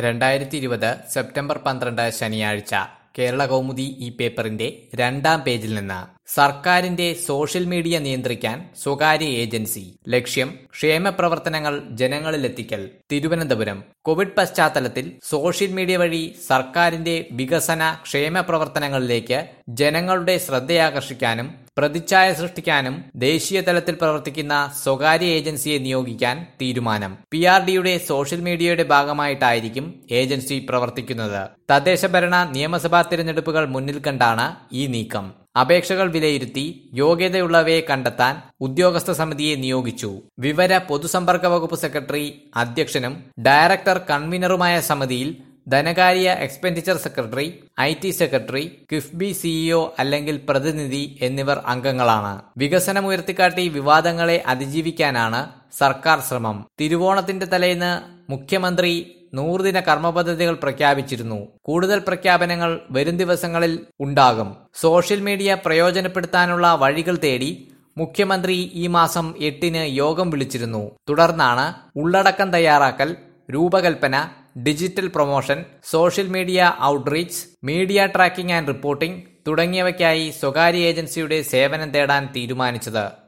രണ്ടായിരത്തി ഇരുപത് സെപ്റ്റംബർ പന്ത്രണ്ട് ശനിയാഴ്ച കേരള കൗമുദി ഈ പേപ്പറിന്റെ രണ്ടാം പേജിൽ നിന്ന് സർക്കാരിന്റെ സോഷ്യൽ മീഡിയ നിയന്ത്രിക്കാൻ സ്വകാര്യ ഏജൻസി ലക്ഷ്യം ക്ഷേമ പ്രവർത്തനങ്ങൾ ജനങ്ങളിലെത്തിക്കൽ തിരുവനന്തപുരം കോവിഡ് പശ്ചാത്തലത്തിൽ സോഷ്യൽ മീഡിയ വഴി സർക്കാരിന്റെ വികസന ക്ഷേമ പ്രവർത്തനങ്ങളിലേക്ക് ജനങ്ങളുടെ ശ്രദ്ധയാകർഷിക്കാനും പ്രതിച്ഛായ സൃഷ്ടിക്കാനും ദേശീയ തലത്തിൽ പ്രവർത്തിക്കുന്ന സ്വകാര്യ ഏജൻസിയെ നിയോഗിക്കാൻ തീരുമാനം പി ആർ ഡിയുടെ സോഷ്യൽ മീഡിയയുടെ ഭാഗമായിട്ടായിരിക്കും ഏജൻസി പ്രവർത്തിക്കുന്നത് തദ്ദേശഭരണ നിയമസഭാ തിരഞ്ഞെടുപ്പുകൾ മുന്നിൽ കണ്ടാണ് ഈ നീക്കം അപേക്ഷകൾ വിലയിരുത്തി യോഗ്യതയുള്ളവയെ കണ്ടെത്താൻ ഉദ്യോഗസ്ഥ സമിതിയെ നിയോഗിച്ചു വിവര പൊതുസമ്പർക്ക വകുപ്പ് സെക്രട്ടറി അധ്യക്ഷനും ഡയറക്ടർ കൺവീനറുമായ സമിതിയിൽ ധനകാര്യ expenditure secretary I T secretary KIIFB CEO അല്ലെങ്കിൽ പ്രതിനിധി എന്നിവർ അംഗങ്ങളാണ് വികസനം ഉയർത്തിക്കാട്ടി വിവാദങ്ങളെ അതിജീവിക്കാനാണ് സർക്കാർ ശ്രമം തിരുവോണത്തിന്റെ തലേന്ന് മുഖ്യമന്ത്രി നൂറുദിന കർമ്മ പദ്ധതികൾ പ്രഖ്യാപിച്ചിരുന്നു കൂടുതൽ പ്രഖ്യാപനങ്ങൾ വരും ദിവസങ്ങളിൽ ഉണ്ടാകും സോഷ്യൽ മീഡിയ പ്രയോജനപ്പെടുത്താനുള്ള വഴികൾ തേടി മുഖ്യമന്ത്രി ഈ മാസം എട്ടിന് യോഗം വിളിച്ചിരുന്നു തുടർന്നാണ് ഉള്ളടക്കം തയ്യാറാക്കൽ രൂപകൽപ്പന digital promotion social media outreach media tracking and reporting തുടങ്ങിയവയ്ക്കായി സ്വകാര്യ ഏജൻസിയുടെ സേവനം തേടാൻ തീരുമാനിച്ചത്